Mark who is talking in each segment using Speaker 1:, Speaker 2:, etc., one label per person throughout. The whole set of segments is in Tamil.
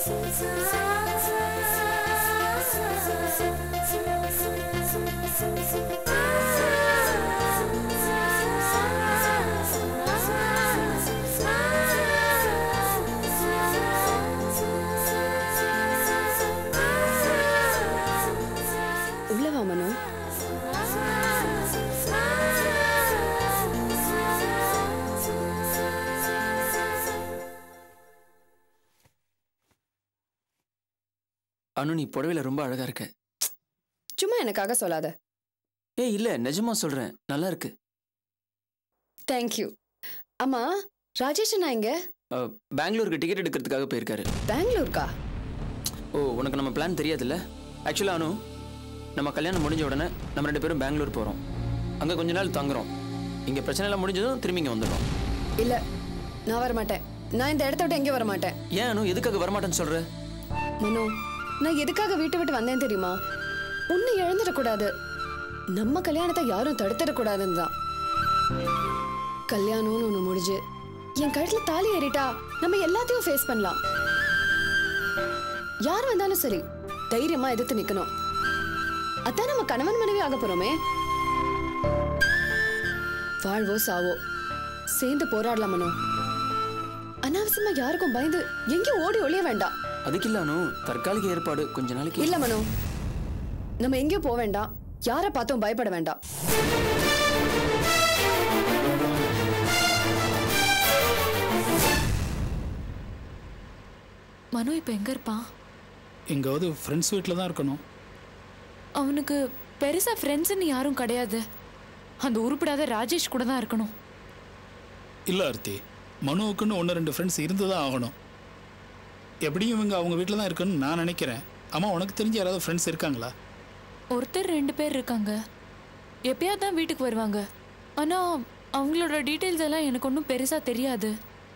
Speaker 1: உள்ள வா மனோ
Speaker 2: அனு நீ புடவையில ரொம்ப அழகா இருக்க
Speaker 1: சும்மா எனக்காக சொல்லாத
Speaker 2: ஏய் இல்ல நிஜமா சொல்றேன் நல்லா இருக்கு
Speaker 1: தேங்க்யூ அம்மா ராஜேஷ் அண்ணா எங்க
Speaker 2: அஹ், பெங்களூருக்கு டிக்கெட் எடுக்கிறதுக்காக போயிருக்காரு
Speaker 1: பெங்களூருக்கா
Speaker 2: ஓ உனக்கு நம்ம பிளான் தெரியாதுல்ல ஆக்சுவலாக அனு நம்ம கல்யாணம் முடிஞ்ச உடனே நம்ம ரெண்டு பேரும் பெங்களூர் போகிறோம் அங்கே கொஞ்ச நாள் தங்குறோம் இங்கே பிரச்சனை எல்லாம் முடிஞ்சதும் திரும்பி இங்கே வந்துடும்
Speaker 1: இல்ல நான் வர மாட்டேன் நான் இந்த இடத்த விட்டு எங்கேயும் வர மாட்டேன்
Speaker 2: ஏன் அனு எதுக்காக வரமாட்டேன்னு சொல்ற
Speaker 1: மனோ நான் எதுக்காக வீட்டை விட்டு வந்தேன் தெரியுமா உன்னை இழந்துடக்கூடாது நம்ம கல்யாணத்தை யாரும் தடுத்துடக்கூடாதுன்னு தான் கல்யாணம்னு ஒண்ணு முடிஞ்சு என் கழுத்துல தாலி ஏறிட்டா நம்ம எல்லாத்தையும் ஃபேஸ் பண்ணலாம் யார் வந்தாலும் சரி தைரியமா எதிர்த்து நிக்கணும் அதான் நம்ம கணவன் மனைவி ஆக போறோமே வாழ்வோ சாவோ சேர்ந்து போராடலாம் மனோ அனாவசியமா யாருக்கும் பயந்து எங்கேயும் ஓடி ஒளிய வேண்டாம்
Speaker 2: அதுக்கு இல்ல அனு தற்காலிக ஏற்பாடு கொஞ்ச நாளைக்கு
Speaker 1: இல்ல மனோ நம்ம எங்கேயும் போக வேண்டாம் யாரை பார்த்தும் பயப்பட வேண்டாம்
Speaker 3: மனு இப்போ எங்க இருப்பான்
Speaker 4: எங்காவது ஃப்ரெண்ட்ஸ் வீட்டில் தான் இருக்கணும்
Speaker 3: அவனுக்கு பெருசா ஃப்ரெண்ட்ஸ்னு யாரும் கிடையாது அந்த உருப்படாத ராஜேஷ் கூட தான் இருக்கணும்
Speaker 4: இல்லை அர்த்தி மனுவுக்குன்னு ஒன்று ரெண்டு ஃப்ரெண்ட்ஸ் இருந்து தான் ஆகணும் எப்படியும் இவங்க அவங்க வீட்டில் தான் இருக்கணும்னு நான் நினைக்கிறேன் அம்மா உனக்கு தெரிஞ்ச யாராவது ஃப்ரெண்ட்ஸ் இருக்காங்களா
Speaker 3: ஒருத்தர் ரெண்டு பேர் இருக்காங்க எப்பயாவது தான் வீட்டுக்கு வருவாங்க ஆனா அவங்களோட டீட்டெயில்ஸ் எல்லாம் எனக்கு ஒன்றும் பெருசா தெரியாது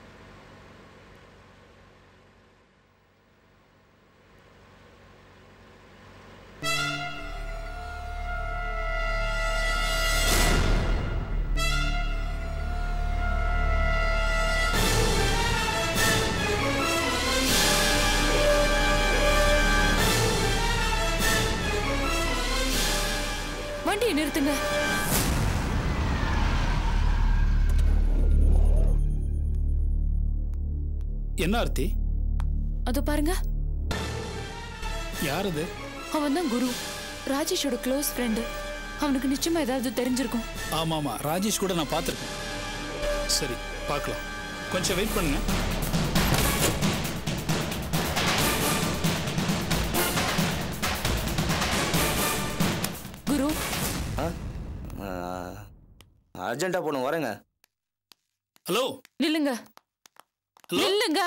Speaker 3: வண்டியை நிறுத்துங்க
Speaker 4: என்ன அர்த்தி
Speaker 3: அதோ பாருங்க
Speaker 4: யார் அது
Speaker 3: அவன் தான் குரு ராஜேஷோட க்ளோஸ் ஃப்ரெண்டு அவனுக்கு நிச்சயமா ஏதாவது தெரிஞ்சிருக்கும்
Speaker 4: ஆமாம் ஆமாம் ராஜேஷ் கூட நான் பார்த்துருக்கேன் சரி பார்க்கலாம் கொஞ்சம் வெயிட் பண்ணுங்க
Speaker 3: குரு
Speaker 5: அர்ஜென்ட்டாக போகணும் வரேங்க
Speaker 4: ஹலோ
Speaker 3: நில்லுங்க
Speaker 4: ஹலோ
Speaker 3: நில்லுங்க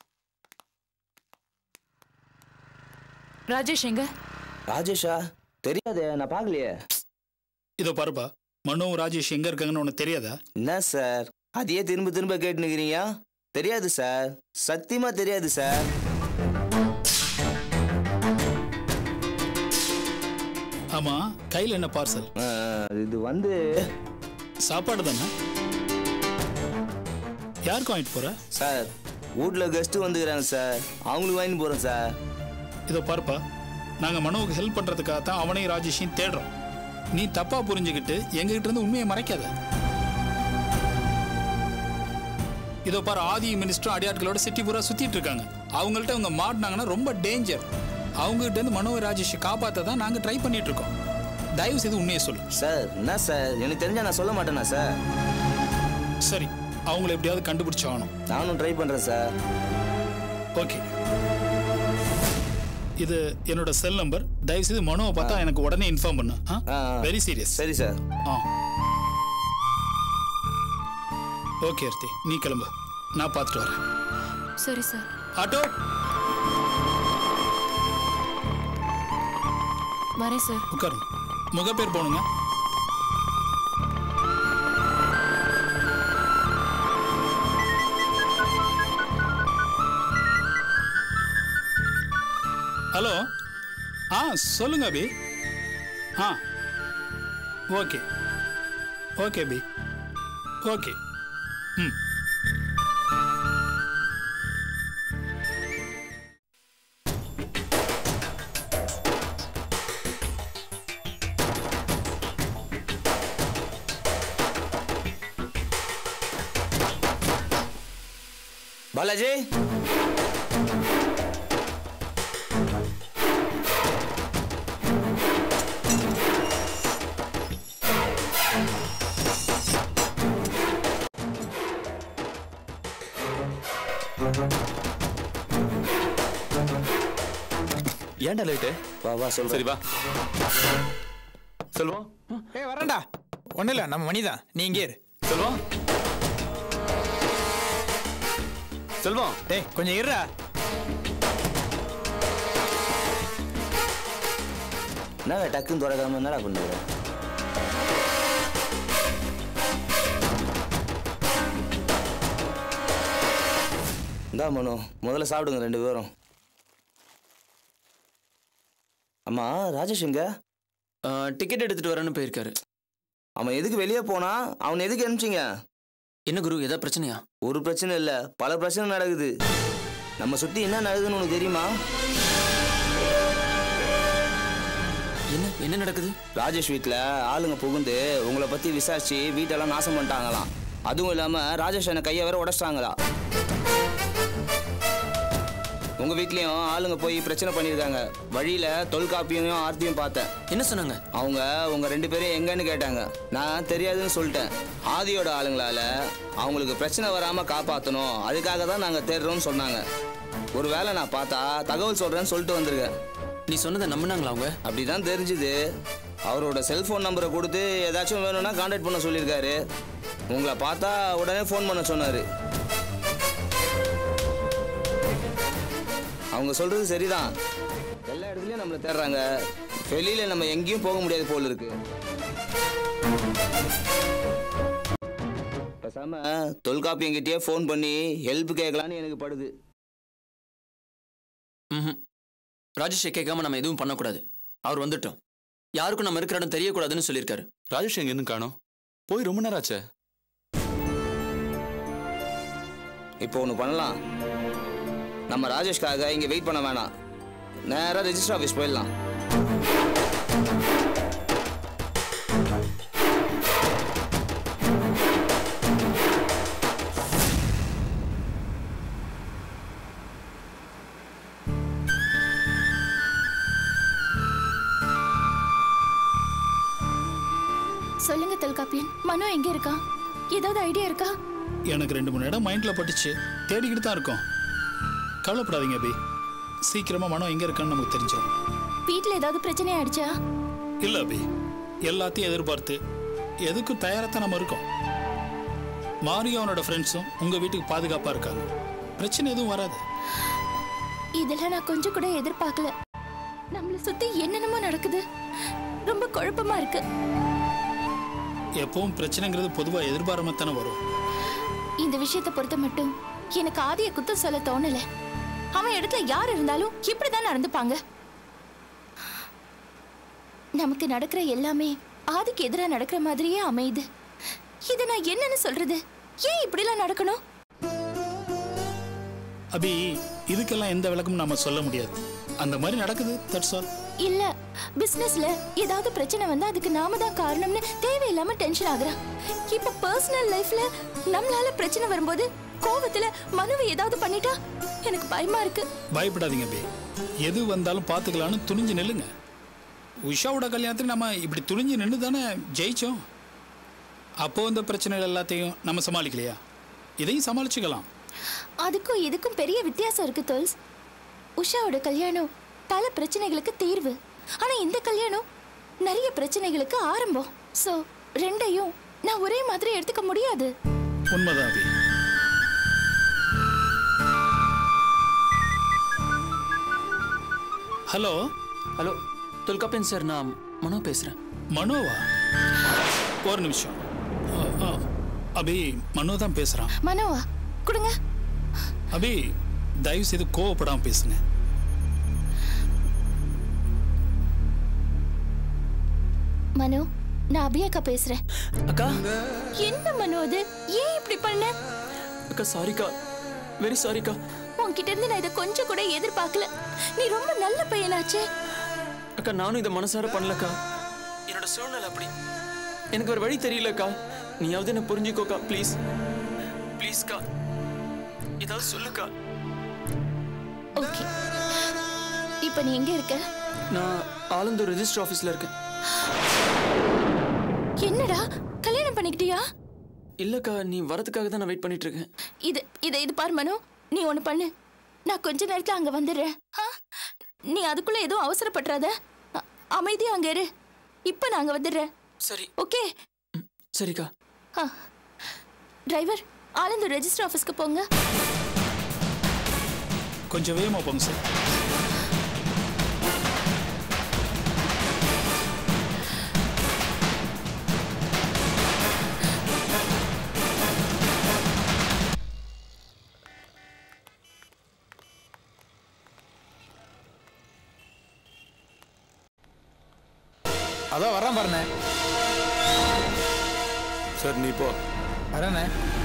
Speaker 3: ராஜேஷ் எங்க
Speaker 5: ராஜேஷா தெரியாதே நான் பார்க்கலையே
Speaker 4: இதோ பாருப்பா மனு ராஜேஷ் எங்கே இருக்காங்கன்னு உனக்கு தெரியாதா
Speaker 5: என்ன சார் அதையே திரும்ப திரும்ப கேட்டுனுக்கிறீங்க தெரியாது சார் சத்தியமா தெரியாது சார்
Speaker 4: ஆமாம் கையில் என்ன பார்சல்
Speaker 5: அஹ், இது வந்து
Speaker 4: சாப்பாடு தானே யாருக்கு வாங்கிட்டு போகிற
Speaker 5: சார் வீட்டில் கெஸ்ட்டு வந்துக்கிறாங்க சார் அவங்களுக்கு வாங்கிட்டு போகிறேன் சார்
Speaker 4: இதோ பாருப்பா நாங்கள் மனுவுக்கு ஹெல்ப் பண்ணுறதுக்காக தான் அவனையும் ராஜேஷையும் தேடுறோம் நீ தப்பாக புரிஞ்சுக்கிட்டு எங்ககிட்ட இருந்து உண்மையை மறைக்காத இதோ பாரு ஆதி மினிஸ்டரும் அடியாட்களோட சிட்டி பூரா சுற்றிட்டு இருக்காங்க அவங்கள்ட்ட அவங்க மாட்டினாங்கன்னா ரொம்ப டேஞ்சர் அவங்ககிட்ட இருந்து மனோவை ராஜேஷை காப்பாற்ற தான் நாங்கள் ட்ரை பண்ணிட்டு இருக்கோம் தயவு செய்து உண்மையை சொல்லு
Speaker 5: சார் என்ன சார் எனக்கு தெரிஞ்சா நான் சொல்ல மாட்டேனா சார்
Speaker 4: சரி அவங்கள எப்படியாவது கண்டுபிடிச்சு ஆகணும்
Speaker 5: நானும் ட்ரை பண்ணுறேன் சார்
Speaker 4: ஓகே இது என்னோட செல் நம்பர் தயவு செய்து மனோவை பார்த்தா எனக்கு உடனே இன்ஃபார்ம் பண்ணு
Speaker 5: ஆ, ஆ.
Speaker 4: வெரி சீரியஸ்
Speaker 5: சரி சார்
Speaker 4: ஆ ஓகே அர்த்தி நீ கிளம்பு நான் பார்த்துட்டு வரேன்
Speaker 3: சரி சார்
Speaker 4: ஆட்டோ
Speaker 3: வரேன் சார்
Speaker 4: உட்காருங்க முகப்பேர் போகணுங்க ஹலோ ஆ சொல்லுங்க அபி ஆ ஓகே ஓகே அபி ஓகே ம்
Speaker 5: பாலாஜி
Speaker 6: ஏன்டா லேட்டு
Speaker 5: வா வா சொல்றேன்
Speaker 6: சரி வா செல்வம்
Speaker 4: ஏய் வரேன்டா ஒன்றும் இல்லை நம்ம மணிதான் நீ இங்கே இரு
Speaker 6: செல்வம் செல்வம்
Speaker 4: டேய் கொஞ்சம் இருடா
Speaker 5: என்ன டக்குன்னு தொடக்காம என்னடா பண்ணுற இந்தா மனு முதல்ல சாப்பிடுங்க ரெண்டு பேரும் அம்மா ராஜேஷ் எங்க
Speaker 2: டிக்கெட் எடுத்துட்டு வரேன்னு போயிருக்காரு
Speaker 5: அவன் எதுக்கு வெளியே போனா அவன் எதுக்கு அனுப்பிச்சிங்க
Speaker 2: என்ன குரு ஏதாவது பிரச்சனையா
Speaker 5: ஒரு பிரச்சனை இல்ல பல பிரச்சனை நடக்குது நம்ம சுத்தி என்ன நடக்குதுன்னு உனக்கு தெரியுமா
Speaker 2: என்ன என்ன நடக்குது
Speaker 5: ராஜேஷ் வீட்டில் ஆளுங்க புகுந்து உங்களை பத்தி விசாரிச்சு வீட்டெல்லாம் நாசம் பண்ணிட்டாங்களாம் அதுவும் இல்லாம ராஜேஷ் என்ன கையை வேற உடைச்சிட்டாங்களா உங்க வீட்லயும் ஆளுங்க போய் பிரச்சனை பண்ணியிருக்காங்க வழியில தொல்காப்பியும் ஆர்த்தியும் பார்த்தேன்
Speaker 2: என்ன சொன்னாங்க
Speaker 5: அவங்க உங்க ரெண்டு பேரும் எங்கன்னு கேட்டாங்க நான் தெரியாதுன்னு சொல்லிட்டேன் ஆதியோட ஆளுங்களால அவங்களுக்கு பிரச்சனை வராம காப்பாத்தணும் அதுக்காக தான் நாங்க தேடுறோம்னு சொன்னாங்க ஒருவேளை நான் பார்த்தா தகவல் சொல்றேன்னு சொல்லிட்டு வந்திருக்கேன்
Speaker 2: நீ சொன்னதை நம்பினாங்களா அவங்க
Speaker 5: அப்படிதான் தெரிஞ்சுது அவரோட செல்போன் நம்பரை கொடுத்து ஏதாச்சும் வேணும்னா காண்டாக்ட் பண்ண சொல்லியிருக்காரு உங்களை பார்த்தா உடனே ஃபோன் பண்ண சொன்னாரு அவங்க சொல்றது சரிதான் எல்லா இடத்துலயும் நம்மளை தேடுறாங்க வெளியில நம்ம எங்கேயும் போக முடியாது போல இருக்கு பேசாம தொல்காப்பியங்கிட்டயே ஃபோன் பண்ணி ஹெல்ப் கேட்கலான்னு எனக்கு படுது
Speaker 2: ம் ராஜேஷை கேட்காம நம்ம எதுவும் பண்ணக்கூடாது அவர் வந்துட்டோம் யாருக்கும் நம்ம இருக்கிற இடம் தெரியக்கூடாதுன்னு சொல்லியிருக்காரு
Speaker 6: ராஜேஷ் எங்க இன்னும் காணோம் போய் ரொம்ப நேரம் ஆச்சே
Speaker 5: இப்போ ஒன்று பண்ணலாம் நம்ம ராஜேஷ்காக இங்கே வெயிட் பண்ண வேணாம் நேராக ரெஜிஸ்டர் ஆஃபீஸ் போயிடலாம்
Speaker 7: சொல்லுங்க தொல்காப்பியன் மனோ எங்க இருக்கா ஏதாவது ஐடியா இருக்கா
Speaker 4: எனக்கு ரெண்டு மூணு இடம் மைண்டில் பட்டுச்சு தேடிக்கிட்டு தான் இருக்கோம் கவலைப்படாதீங்க அபி சீக்கிரமாக மனம் எங்கே இருக்கான்னு நமக்கு தெரிஞ்சிடும்
Speaker 7: வீட்ல ஏதாவது பிரச்சனை ஆயிடுச்சா
Speaker 4: இல்லை அபி எல்லாத்தையும் எதிர்பார்த்து எதுக்கும் தயாராக நம்ம இருக்கோம் மாரியும் அவனோட ஃப்ரெண்ட்ஸும் உங்கள் வீட்டுக்கு பாதுகாப்பாக இருக்காங்க பிரச்சனை எதுவும் வராது
Speaker 7: இதெல்லாம் நான் கொஞ்சம் கூட எதிர்பார்க்கல நம்மள சுத்தி என்னென்னமோ நடக்குது ரொம்ப குழப்பமா இருக்கு
Speaker 4: எப்பவும் பிரச்சனைங்கிறது பொதுவாக எதிர்பாராம தானே வரும்
Speaker 7: இந்த விஷயத்தை பொறுத்த மட்டும் எனக்கு ஆதிய குத்தம் சொல்ல தோணல அவன் இடத்துல யார் இருந்தாலும் இப்படிதான் நடந்துப்பாங்க நமக்கு நடக்கிற எல்லாமே ஆதிக்கு எதிராக நடக்கிற மாதிரியே அமையுது இதை நான் என்னன்னு சொல்றது ஏன் இப்படிலாம் நடக்கணும்
Speaker 4: அபி இதுக்கெல்லாம் எந்த விளக்கமும் நாம சொல்ல முடியாது அந்த மாதிரி நடக்குது தட்ஸ் ஆல்
Speaker 7: இல்ல பிசினஸ்ல ஏதாவது பிரச்சனை வந்தா அதுக்கு நாம தான் காரணம்னு தேவையில்லாம டென்ஷன் ஆகுறான் இப்ப பர்சனல் லைஃப்ல நம்மளால பிரச்சனை வரும்போது கோவத்துல மனுவை ஏதாவது பண்ணிட்டா எனக்கு பயமா இருக்கு
Speaker 4: பயப்படாதீங்க பே எது வந்தாலும் பார்த்துக்கலான்னு துணிஞ்சு நில்லுங்க உஷாவோட கல்யாணத்துக்கு நம்ம இப்படி துணிஞ்சு நின்று தானே ஜெயிச்சோம் அப்போ இந்த பிரச்சனைகள் எல்லாத்தையும் நம்ம சமாளிக்கலையா இதையும் சமாளிச்சுக்கலாம்
Speaker 7: அதுக்கும் இதுக்கும் பெரிய வித்தியாசம் இருக்கு தோல்ஸ் உஷாவோட கல்யாணம் பல பிரச்சனைகளுக்கு தீர்வு ஆனா இந்த கல்யாணம் நிறைய பிரச்சனைகளுக்கு ஆரம்பம் சோ ரெண்டையும் நான் ஒரே மாதிரி எடுத்துக்க முடியாது
Speaker 4: உண்மைதான் Abhi hello
Speaker 2: hello Tholkappiyan sir நான் மனோ பேசுகிறேன்
Speaker 4: மனோவா ஒரு நிமிஷம் ஆ, ஆ. அபி மனோ தான் பேசுகிறான்
Speaker 7: மனோவா கொடுங்க
Speaker 4: அபி தயவு செய்து கோவப்படாம பேசுங்க
Speaker 7: மனோ நான் அபியாக்கா பேசுறேன்
Speaker 2: அக்கா
Speaker 7: என்ன மனோ அது ஏன் இப்படி பண்ண
Speaker 2: அக்கா சாரிக்கா வெரி சாரிக்கா
Speaker 7: உன்கிட்ட இருந்து நான் இதை கொஞ்சம் கூட எதிர்பார்க்கல நீ ரொம்ப நல்ல பையனாச்சே
Speaker 2: அக்கா நானும் இதை மனசார பண்ணலக்கா என்னோட சூழ்நிலை அப்படி எனக்கு ஒரு வழி தெரியலக்கா நீயாவது என்ன புரிஞ்சுக்கோக்கா ப்ளீஸ் ப்ளீஸ்க்கா ஏதாவது சொல்லுக்கா
Speaker 7: ஓகே இப்போ நீ எங்க இருக்க
Speaker 2: நான் ஆலந்தூர் ரெஜிஸ்டர் ஆஃபீஸில் இருக்கேன்
Speaker 7: என்னடா கல்யாணம் பண்ணிக்கிட்டியா
Speaker 2: இல்லைக்கா நீ வரதுக்காக தான் நான் வெயிட் பண்ணிட்டு இருக்கேன்
Speaker 7: இது இதை இது பார் மனோ நீ ஒன்று பண்ணு நான் கொஞ்ச நேரத்தில் அங்கே வந்துடுறேன் ஆ? நீ அதுக்குள்ள எதுவும் அவசரப்படுறாத அ- அமைதியா அங்கே இரு இப்போ நான் அங்கே வந்துடுறேன்
Speaker 2: சரி
Speaker 7: ஓகே
Speaker 2: சரிக்கா
Speaker 7: ஆ டிரைவர் ஆனந்த் ரெஜிஸ்டர் ஆஃபீஸ்க்கு போங்க
Speaker 4: கொஞ்சம் வேகமாக போங்க சார்
Speaker 8: அதான் வரேன் பாருண்ணே
Speaker 6: சரி நீ போ
Speaker 8: வரேண்ணே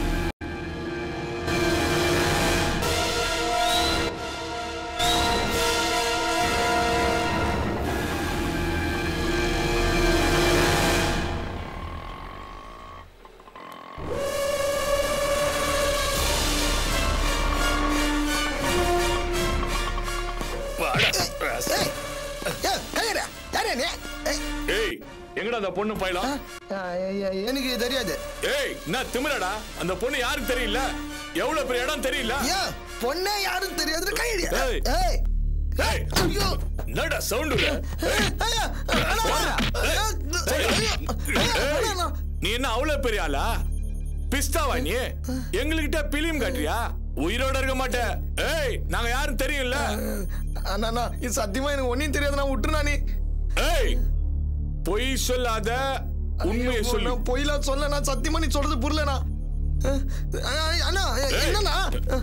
Speaker 6: ஏய் எங்கடா அந்த பொண்ணு பையலாம்
Speaker 9: எனக்கு தெரியாது
Speaker 6: ஏய் என்ன திமிரடா அந்த பொண்ணு யாருக்கு தெரியல எவ்வளவு பெரிய இடம் தெரியல
Speaker 9: ஏன் பொண்ணே யாரும் தெரியாது கையடி
Speaker 6: ஏய்.
Speaker 9: ஏய்
Speaker 6: ஏய்
Speaker 9: ஐயோ
Speaker 6: என்னடா சவுண்ட்
Speaker 9: ஐயா, அண்ணா, ஐயா, ஐயா, ஐயா, அண்ணா,
Speaker 6: நீ என்ன அவ்வளவு பெரிய ஆளா பிஸ்தாவா நீ எங்ககிட்ட பிலிம் காட்டுறியா உயிரோட இருக்க மாட்டேன் ஏய் நாங்க யாரும் தெரியும்ல
Speaker 9: அண்ணா அண்ணா, இது சத்தியமா எனக்கு ஒன்னும் தெரியாது நான் விட்டுருண்ணா நீ
Speaker 6: ஏய் பொய் சொல்லாத உண்மையை சொல்லு
Speaker 9: நான் பொய்லாம் சொல்ல நான் சத்தியமா நீ சொல்றது புரியலண்ணா அஹ், அஹ், அண்ணா என்னண்ணா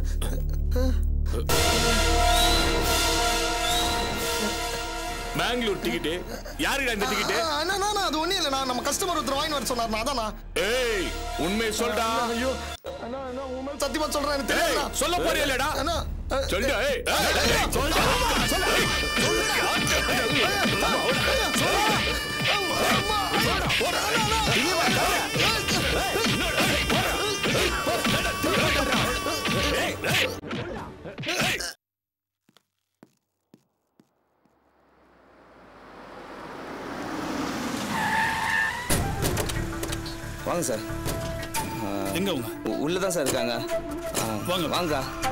Speaker 6: பெங்களூர் டிக்கெட் யாருடா இந்த டிக்கெட்
Speaker 9: அஹ், அண்ணா அண்ணா, அண்ணா, அது ஒண்ணும் இல்லைண்ணா நம்ம கஸ்டமர் ஒருத்தர் வாங்கி வர சொன்னார்ண்ணா அதாண்ணா
Speaker 6: ஏய் உண்மையை சொல்டா
Speaker 9: ஐயோ அண்ணா அண்ணா உன் மேல சத்தியமா சொல்றேன் எனக்கு
Speaker 6: ஏய்
Speaker 9: தெரியாதுண்ணா
Speaker 6: சொல்ல போறியா இல்லடா
Speaker 9: அண்ணா அஹ்,
Speaker 6: சொல்டா ஏய் ஏய், ஏய், சொல்டா
Speaker 5: வாங்க சார்
Speaker 4: எங்க உங்க
Speaker 5: உ- உள்ளதான் சார் இருக்காங்க ஆ,
Speaker 4: வாங்க.
Speaker 5: வாங்க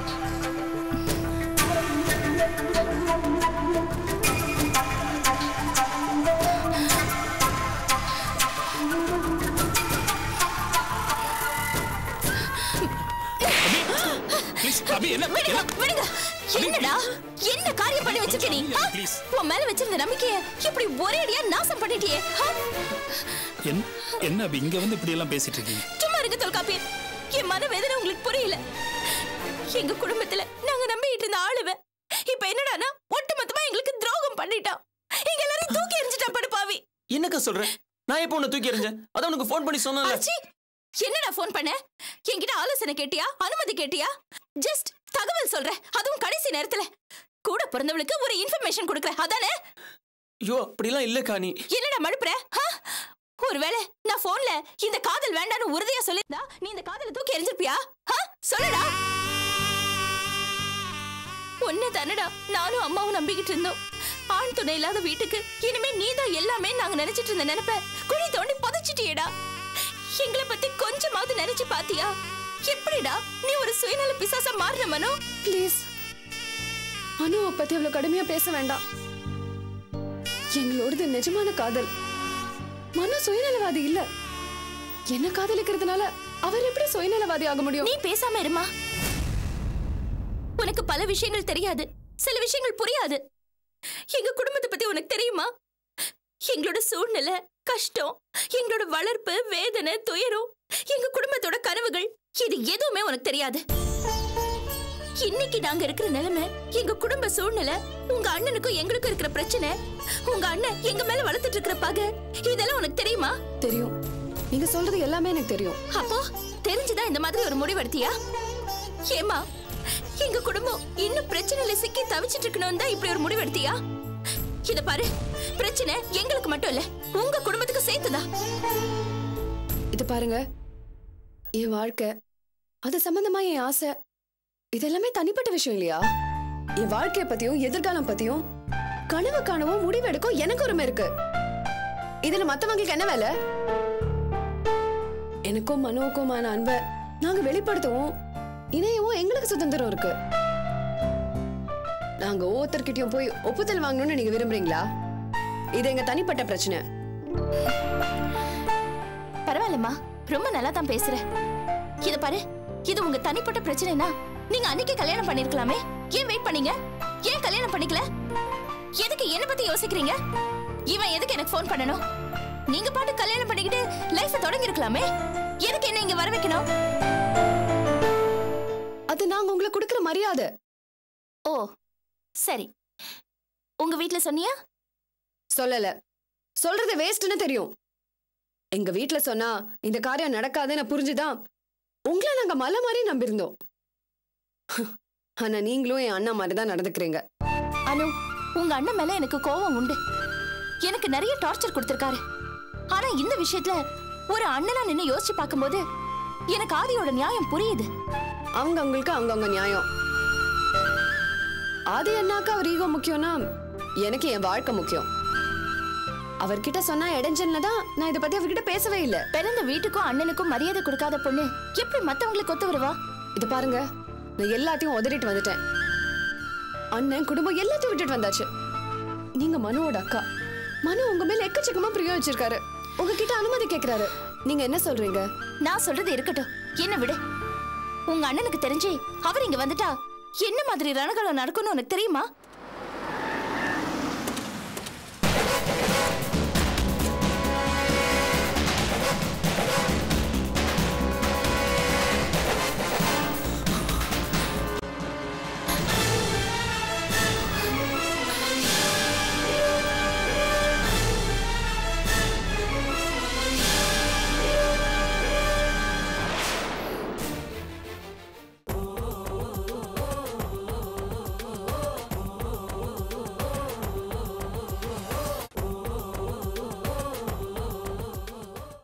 Speaker 4: ப்ளீஸ் அபி என்ன
Speaker 7: விடுங்க விடுங்க என்னடா என்ன காரியம் பண்ணி வச்சிருக்க நீ ஆ?
Speaker 4: Please.
Speaker 7: உன் மேல வச்சிருந்த நம்பிக்கைய இப்படி ஒரே அடியா நாசம் பண்ணிட்டியே ஆ?
Speaker 4: என்ன என்ன அபி இங்க வந்து இப்படி எல்லாம் பேசிட்டு இருக்கீங்க
Speaker 7: சும்மா இருங்க தொல்காப்பி என் மன வேதனை உங்களுக்கு புரியல எங்க குடும்பத்துல நாங்க நம்பிட்டு இருந்த ஆளுவ இப்ப என்னடானா ஒட்டுமொத்தமா எங்களுக்கு துரோகம் பண்ணிட்டான் எங்க எல்லாரையும் தூக்கி எறிஞ்சிட்டான் படுப்பாவி
Speaker 2: என்னக்கா சொல்ற நான் எப்போ உன்னை தூக்கி எறிஞ்சேன் அதான் உனக்கு ஃபோன் பண்ணி சொன்னேன்ல
Speaker 7: ஆச்சி என்னடா ஃபோன் பண்ண என்கிட்ட ஆலோசனை கேட்டியா அனுமதி கேட்டியா ஜஸ்ட் தகவல் சொல்ற அதுவும் கடைசி நேரத்துல கூட பிறந்தவளுக்கு ஒரு இன்ஃபர்மேஷன் கொடுக்குற அதானே
Speaker 2: ஐயோ அப்படிலாம் இல்லக்கா நீ
Speaker 7: என்னடா மழுப்புற ஆ? ஒருவேளை நான் போன்ல இந்த காதல் வேண்டாம்னு உறுதியா சொல்லியிருந்தா நீ இந்த காதலை தூக்கி எறிஞ்சிருப்பியா ஆ? சொல்லுடா ஒன்னு தானடா நானும் அம்மாவும் நம்பிக்கிட்டு இருந்தோம் ஆண் துணை இல்லாத வீட்டுக்கு இனிமே நீதான் எல்லாமே நாங்க நினைச்சிட்டு இருந்த நினைப்ப குழி தோண்டி புதைச்சிட்டியேடா எங்களை பத்தி கொஞ்சமாவது நினைச்சு பாத்தியா எப்படிடா நீ ஒரு சுயநல பிசாசா மாறின மனோ
Speaker 1: ப்ளீஸ் அனுவை பத்தி அவ்வளவு கடுமையா பேச வேண்டாம் எங்களோடது நிஜமான காதல் மனு சுயநலவாதி இல்ல என்ன காதலிக்கிறதுனால அவர் எப்படி சுயநலவாதி ஆக முடியும்
Speaker 7: நீ பேசாம இருமா உனக்கு பல விஷயங்கள் தெரியாது சில விஷயங்கள் புரியாது எங்க குடும்பத்தை பத்தி உனக்கு தெரியுமா எங்களோட சூழ்நிலை கஷ்டம் எங்களோட வளர்ப்பு வேதனை துயரம் எங்க குடும்பத்தோட கனவுகள் இது எதுவுமே உனக்கு தெரியாது இன்னைக்கு நாங்க இருக்கிற நிலைமை எங்க குடும்ப சூழ்நிலை உங்க அண்ணனுக்கும் எங்களுக்கும் இருக்கிற பிரச்சனை உங்க அண்ணன் எங்க மேல வளர்த்துட்டு இருக்கிற பகை இதெல்லாம் உனக்கு தெரியுமா
Speaker 1: தெரியும் நீங்க சொல்றது எல்லாமே எனக்கு தெரியும்
Speaker 7: அப்போ தெரிஞ்சுதான் இந்த மாதிரி ஒரு முடிவெடுத்தியா ஏமா எங்க குடும்பம் இன்னும் பிரச்சனையில சிக்கி தவிச்சிட்டு இருக்கணும் தான் இப்படி ஒரு முடிவெடுத்தியா இத பாரு பிரச்சனை எங்களுக்கு மட்டும் இல்ல உங்க குடும்பத்துக்கு சேர்த்துதான்
Speaker 1: இது பாருங்க என் வாழ்க்கை அது சம்பந்தமா என் ஆசை இதெல்லாமே தனிப்பட்ட விஷயம் இல்லையா என் வாழ்க்கைய பத்தியும் எதிர்காலம் பத்தியும் கனவு காணவும் முடிவெடுக்கும் எனக்கு உரிமை இருக்கு இதுல மத்தவங்களுக்கு என்ன வேலை எனக்கும் மனோக்குமான அன்பை நாங்க வெளிப்படுத்தவும் இணையவும் எங்களுக்கு சுதந்திரம் இருக்கு நாங்க ஒவ்வொருத்தர்கிட்டயும் போய் ஒப்புதல் வாங்கணும்னு நீங்க விரும்புறீங்களா இது எங்க தனிப்பட்ட பிரச்சனை
Speaker 7: பரவாயில்லம்மா ரொம்ப நல்லா தான் பேசுற இத பாரு இது உங்க தனிப்பட்ட பிரச்சனைனா நீங்க அன்னைக்கு கல்யாணம் பண்ணிருக்கலாமே ஏன் வெயிட் பண்ணீங்க ஏன் கல்யாணம் பண்ணிக்கல எதுக்கு என்ன பத்தி யோசிக்கிறீங்க இவன் எதுக்கு எனக்கு ஃபோன் பண்ணணும் நீங்க பாட்டு கல்யாணம் பண்ணிக்கிட்டு லைஃப தொடங்கி இருக்கலாமே எதுக்கு என்ன இங்க வர வைக்கணும்
Speaker 1: அது நாங்க உங்களுக்கு கொடுக்கிற மரியாதை
Speaker 7: ஓ சரி உங்க வீட்ல சொன்னியா
Speaker 1: சொல்லல சொல்றது வேஸ்ட்னு தெரியும் எங்க வீட்ல சொன்னா இந்த காரியம் நடக்காதுன்னு புரிஞ்சுதான் உங்களை நாங்க மலை மாதிரி நம்பியிருந்தோம் ஆனா நீங்களும் என் அண்ணா மாதிரி தான் நடந்துக்கிறீங்க
Speaker 7: அனு உங்க அண்ணன் மேல எனக்கு கோவம் உண்டு எனக்கு நிறைய டார்ச்சர் கொடுத்திருக்காரு ஆனா இந்த விஷயத்துல ஒரு அண்ணனா நின்னு யோசிச்சு பார்க்கும்போது எனக்கு ஆதியோட நியாயம் புரியுது
Speaker 1: அவங்க அவங்களுக்கு அவங்கவங்க நியாயம் ஆதி அண்ணாக்கு அவர் ஈகோ முக்கியம்னா எனக்கு என் வாழ்க்கை முக்கியம் அவர்கிட்ட சொன்னா இடைஞ்சல்ல தான் நான் இதை பத்தி அவர்கிட்ட பேசவே இல்லை
Speaker 7: பிறந்த வீட்டுக்கும் அண்ணனுக்கும் மரியாதை கொடுக்காத பொண்ணு எப்படி மத்தவங்களுக்கு கொத்து வருவா
Speaker 1: இது பாருங்க நான் எல்லாத்தையும் உதறிட்டு வந்துட்டேன் அண்ணன் குடும்பம் எல்லாத்தையும் விட்டுட்டு வந்தாச்சு நீங்க மனுவோட அக்கா மனு உங்க மேல எக்கச்சக்கமா பிரியம் வச்சிருக்காரு உங்ககிட்ட அனுமதி கேக்குறாரு நீங்க என்ன சொல்றீங்க
Speaker 7: நான் சொல்றது இருக்கட்டும் என்ன விடு உங்க அண்ணனுக்கு தெரிஞ்சு அவர் இங்க வந்துட்டா என்ன மாதிரி ரணகலம் நடக்கும்னு உனக்கு தெரியுமா